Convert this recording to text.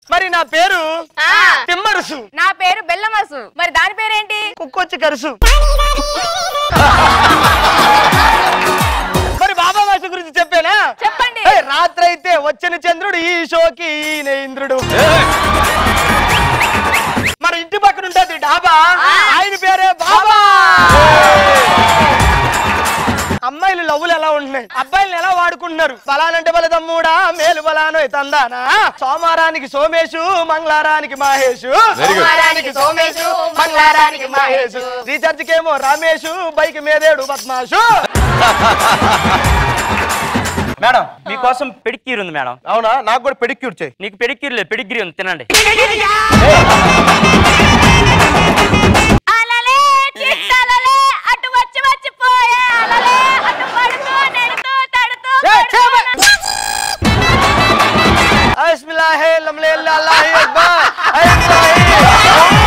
మరి నా పేరు ఆ. తిమ్మరుసు నా పేరు బెల్లమసు మరి దాని పేరేంటి కుక్కొచ్చి కరుసు మరి బాబా భాష గురించి చెప్పానా చెప్పండి ఏయ్, రాత్రైతే వచ్చిన చంద్రుడు ఈ షోకి ఈయన ఇంద్రుడు మన ఇంటి పక్కన ఉంటుంది డాబా ఆయన పేరే బాబా అమ్మాయిలు లవ్వులు ఎలా ఉంటున్నాయి అబ్బాయిలు ఎలా వాడుకుంటున్నారు బలానంటే బల తమ్ముడా మేలు బలానో తందానా సోమవారానికి సోమేశు మంగళవారానికి మహేషు సోమవారానికి సోమేశు మంగళవారానికి మహేషు రీఛార్జ్ కేమో రమేషు బైక్ మీదేడు బద్మాషు మేడం మీకోసం పెడిక్యూర్ ఉంది మేడం అవునా నాకు కూడా పెడిక్యూర్ చేయి నీకు పెడిక్యూర్ లేదు పెడిగ్రీ ఉంది తినండి అలలే చిట్టలలే అటు వచ్చి వచ్చి పోయే అలలే అటు పడుతూ నెడుతూ తడుతూ పడుతూ బిస్మిల్లాహి లమ్లే అల్లాహి అక్బర్ అల్లాహి